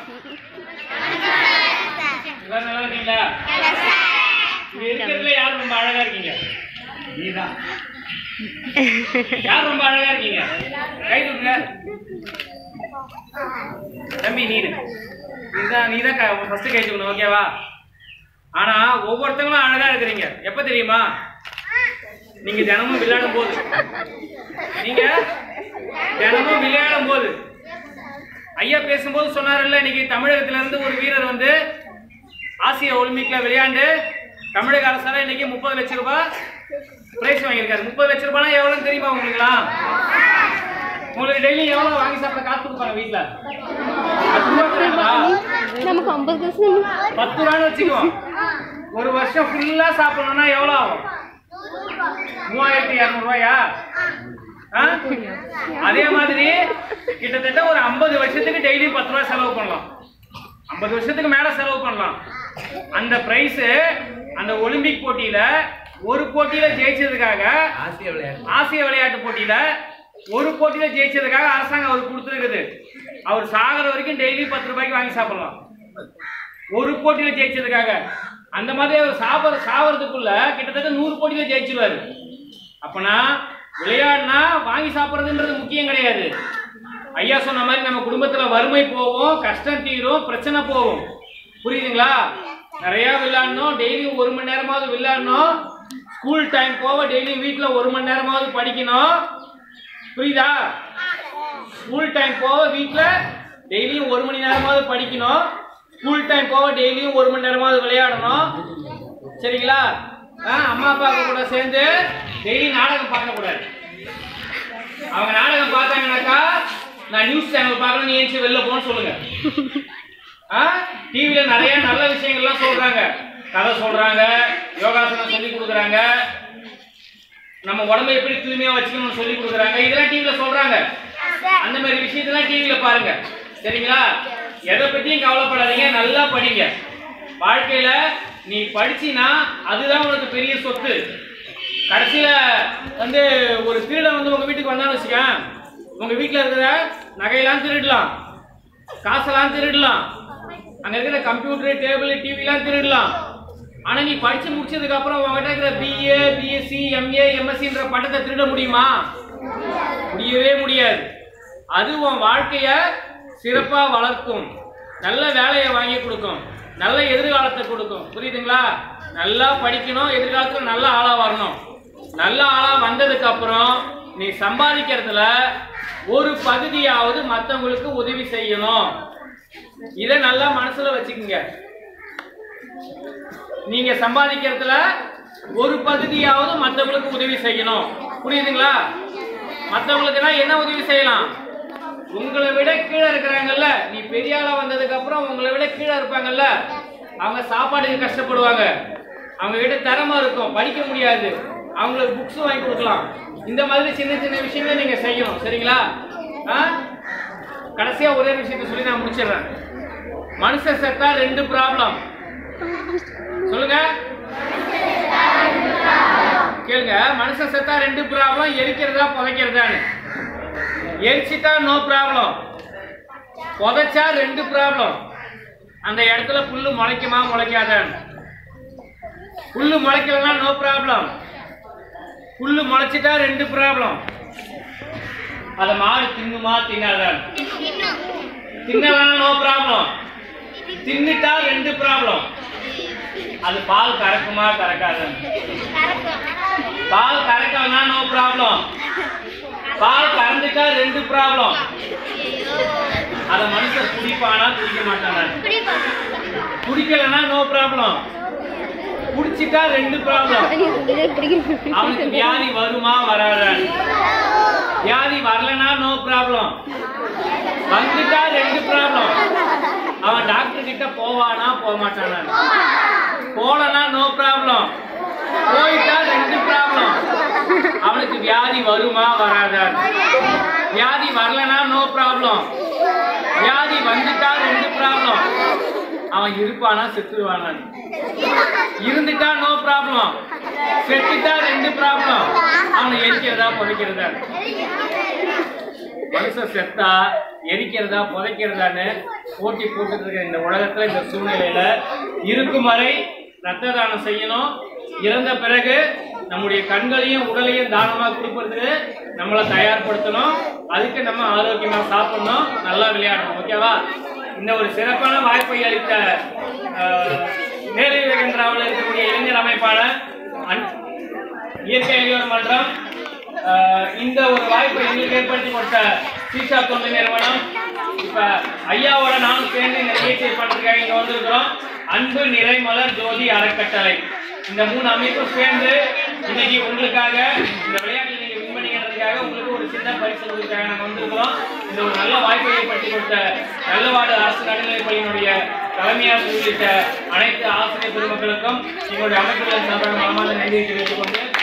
எல்லாரும் நல்லா இருக்கீங்களா இங்க இருக்கிறதுல யார் ரொம்ப அழகா இருக்கீங்க நீதான் யார் ரொம்ப அழகா இருக்கீங்க கை தூக்குங்க தம்பி நீனு நீதான் நீதான் ஃபர்ஸ்ட் கை தூக்கணும் ஓகேவா ஆனா ஒவ்வொருத்தங்களும் அழகா இருக்கிறீங்க எப்ப தெரியுமா நீங்க தினமும் விளையாடும் போது நீங்க தினமும் விளையாடும் போது ஐயா பேசும்போது சொன்னார்ல இன்னைக்கு தமிழகத்துல இருந்து ஒரு வீரர் வந்து ஆசிய ஒலிம்பிக்ல விளையாண்டு தமிழக அரசால இன்னைக்கு முப்பது லட்சம் ரூபாய் பிரைஸ் வாங்கியிருக்காரு முப்பது லட்சம் ரூபாய்னா எவ்வளவுன்னு தெரியுமா உங்களுக்குலாம் உங்களுக்கு டெய்லி எவ்வளவு வாங்கி சாப்பிட காசு கொடுப்பாங்க வீட்டுல பத்து ரூபா தராங்களா? நமக்கு ஐம்பது காசு பத்து ரூபான்னு வச்சுக்குவோம் ஒரு வருஷம் ஃபுல்லா சாப்பிடணும்னா எவ்வளவு ஆகும் மூவாயிரத்தி இரநூறுவாயா ஆ? அதே மாதிரி கிட்டத்தட்ட ஒரு ஐம்பது வருஷத்துக்கு டெய்லி பத்து ரூபாய் செலவு பண்ணலாம் ஐம்பது வருஷத்துக்கு மேல செலவு பண்ணலாம் அந்த பிரைஸ் அந்த ஒலிம்பிக் போட்டியில ஒரு போட்டியில ஜெயிச்சதுக்காக ஆசிய விளையாட்டு ஆசிய விளையாட்டு போட்டியில ஒரு போட்டியில ஜெயிச்சதுக்காக அரசாங்கம் அவருக்கு கொடுத்துருக்குது அவர் சாகிற வரைக்கும் டெய்லி பத்து ரூபாய்க்கு வாங்கி சாப்பிடலாம் ஒரு போட்டியில ஜெயிச்சதுக்காக அந்த மாதிரி அவர் சாப்பிட சாவறதுக்குள்ள கிட்டத்தட்ட நூறு போட்டியில ஜெயிச்சிருவாரு அப்பனா விளையாடினா வாங்கி சாப்பிட்றதுன்றது முக்கியம் கிடையாது ஐயா சொன்ன மாதிரி நம்ம குடும்பத்துல வறுமை போகும் கஷ்டம் தீரும் பிரச்சனை போகும் புரியுதுங்களா நிறைய விளையாடணும் டெய்லி ஒரு மணி நேரமாவது விளையாடணும் ஸ்கூல் டைம் போக டெய்லி வீட்டில் ஒரு மணி நேரமாவது படிக்கணும் புரியுதா ஸ்கூல் டைம் போக வீட்டில் டெய்லியும் ஒரு மணி நேரமாவது படிக்கணும் ஸ்கூல் டைம் போக டெய்லியும் ஒரு மணி நேரமாவது விளையாடணும் சரிங்களா ஆ, அம்மா அப்பா கூட சேர்ந்து டெய்லி நாடகம் பார்க்கக்கூடாது அவங்க நாடகம் பார்த்தாங்கனாக்கா நான் நியூஸ் சேனல் பார்க்கணும் நீ ஏஞ்சி வெளில போன்னு சொல்லுங்க ஆ டிவில நிறைய நல்ல விஷயங்கள்லாம் சொல்றாங்க கதை சொல்றாங்க யோகாசனம் சொல்லி கொடுக்குறாங்க நம்ம உடம்பை எப்படி தூய்மையா வச்சுக்கணும்னு சொல்லி கொடுக்குறாங்க இதெல்லாம் டிவில சொல்றாங்க அந்த மாதிரி விஷயத்தெல்லாம் டிவில பாருங்க சரிங்களா எதை பத்தியும் கவலைப்படாதீங்க நல்லா படிங்க வாழ்க்கையில நீ படிச்சினா அதுதான் உனக்கு பெரிய சொத்து கடைசியில வந்து ஒரு திருடன் வந்து உங்க வீட்டுக்கு வந்தான்னு வச்சுக்க உங்க வீட்டுல இருக்கிற நகையெல்லாம் திருடலாம் காசெல்லாம் திருடலாம் அங்க இருக்கிற கம்ப்யூட்டர் டேபிள் டிவிலாம் திருடலாம் ஆனா நீ படிச்சு முடிச்சதுக்கு அப்புறம் உங்ககிட்ட இருக்கிற பிஏ பிஎஸ்சி எம்ஏ எம்எஸ்சின்ற பட்டத்தை திருட முடியுமா முடியவே முடியாது அது உன் வாழ்க்கைய சிறப்பா வளர்க்கும் நல்ல வேலையை வாங்கி கொடுக்கும் நல்ல எதிர்காலத்தை கொடுக்கும் புரியுதுங்களா நல்லா படிக்கணும் எதிர்காலத்துல நல்ல ஆளா வரணும் நல்ல ஆளா வந்ததுக்கு அப்புறம் நீ சம்பாதிக்கிறதுல ஒரு பகுதியாவது மத்தவங்களுக்கு உதவி செய்யணும் இதை நல்லா மனசுல வச்சுக்கோங்க நீங்க சம்பாதிக்கிறதுல ஒரு பகுதியாவது மத்தவங்களுக்கு உதவி செய்யணும் புரியுதுங்களா மத்தவங்களுக்குனா என்ன உதவி செய்யலாம் உங்களை விட கீழே இருக்கிறாங்கல்ல நீ பெரிய ஆளா வந்ததுக்கு அப்புறம் உங்களை விட கீழே இருப்பாங்கல்ல அவங்க சாப்பாடுக்கு கஷ்டப்படுவாங்க அவங்க கிட்ட திறமை இருக்கும் படிக்க முடியாது அவங்களுக்கு புக்ஸ் வாங்கி கொடுக்கலாம் இந்த மாதிரி சின்ன சின்ன விஷயங்களை நீங்க செய்யணும் சரிங்களா ஆ? கடைசியா ஒரே விஷயத்த சொல்லி நான் முடிச்சிடுறேன் மனுஷன் செத்தா ரெண்டு ப்ராப்ளம் சொல்லுங்க கேளுங்க மனுஷன் செத்தா ரெண்டு ப்ராப்ளம் எரிக்கிறதா புதைக்கிறதான்னு எரிச்சிட்டா நோ ப்ராப்ளம் புதைச்சா ரெண்டு ப்ராப்ளம் அந்த இடத்துல புல்லு முளைக்குமா முளைக்காதான்னு புல்லு முளைக்கலன்னா நோ ப்ராப்ளம் புல்லு முளைச்சிட்டா ரெண்டு ப்ராப்ளம் அதை மாடு தின்னுமா தின்னாதான் தின்னலன்னா நோ ப்ராப்ளம் தின்னுட்டா ரெண்டு ப்ராப்ளம் அது பால் கறக்குமா கறக்காதான்னு பால் கறக்கலன்னா நோ ப்ராப்ளம் பால் கறந்துட்டா ரெண்டு ப்ராப்ளம் அத மனுஷன் குடிப்பானா குடிக்க மாட்டானா குடிக்கலன்னா நோ ப்ராப்ளம் குடிச்சிட்டா ரெண்டு ப்ராப்ளம் அவனுக்கு வியாதி வருமா வராதா வியாதி வரலனா நோ ப்ராப்ளம் வந்துட்டா ரெண்டு ப்ராப்ளம் அவன் டாக்டர் கிட்ட போவானா போக மாட்டானா போலனா நோ ப்ராப்ளம் போயிட்டா ரெண்டு ப்ராப்ளம் அவனுக்கு வியாதி வருமா வராதா வியாதி வரலனா நோ ப்ராப்ளம் வியாதி வந்துட்டா ரெண்டு ப்ராப்ளம் அவன் இருப்பானா செத்துருவானா இருந்துட்டா நோ ப்ராப்ளம் செத்துட்டா ரெண்டு ப்ராப்ளம் அவனை எரிக்கிறதா புதைக்கிறதா மனுஷன் செத்தா எரிக்கிறதா புதைக்கிறதான்னு போட்டி போட்டுட்டு இருக்கிற இந்த உலகத்துல இந்த சூழ்நிலையில இருக்கும் வரை ரத்த தானம் செய்யணும் இறந்த பிறகு நம்முடைய கண்களையும் உடலையும் தானமா கொடுக்கறதுக்கு நம்மளை தயார்படுத்தணும் அதுக்கு நம்ம ஆரோக்கியமா சாப்பிடணும் நல்லா விளையாடணும் ஓகேவா இந்த ஒரு சிறப்பான வாய்ப்பை அளித்த ஆஹ், மேலை விவேகந்திராவில் இருக்கக்கூடிய இளைஞர் அமைப்பாளர் அன்- இயற்கை இளையோர் மன்றம் ஆஹ், இந்த ஒரு வாய்ப்பை எங்களுக்கு ஏற்படுத்தி கொடுத்த சீஷா தொண்டு நிறுவனம் இப்ப ஐயாவோட நானும் சேர்ந்து இந்த நிகழ்ச்சியை பண்றதுக்காக இங்க வந்திருக்கிறோம் அன்பு நிறை மலர் ஜோதி அறக்கட்டளை இந்த மூணு அமைப்பும் சேர்ந்து இன்னைக்கு உங்களுக்காக இந்த விளையாட்டில் நீங்க வின் பண்ணிக்கிறதுக்காக உங்களுக்கு ஒரு சின்ன பரிசு கொடுக்கறதுக்காக நாங்க வந்திருக்கிறோம் இந்த ஒரு நல்ல வாய்ப்பை ஏற்படுத்தி கொடுத்த நல்லவாடு அரசு நடுநிலைப் பள்ளியினுடைய தலைமையாளர் உள்ளிட்ட அனைத்து ஆசிரியர் பெருமக்களுக்கும் எங்களுடைய அமைப்புகளின் சார்பாக மனமார்ந்த நன்றியை தெரிவித்துக் கொண்டு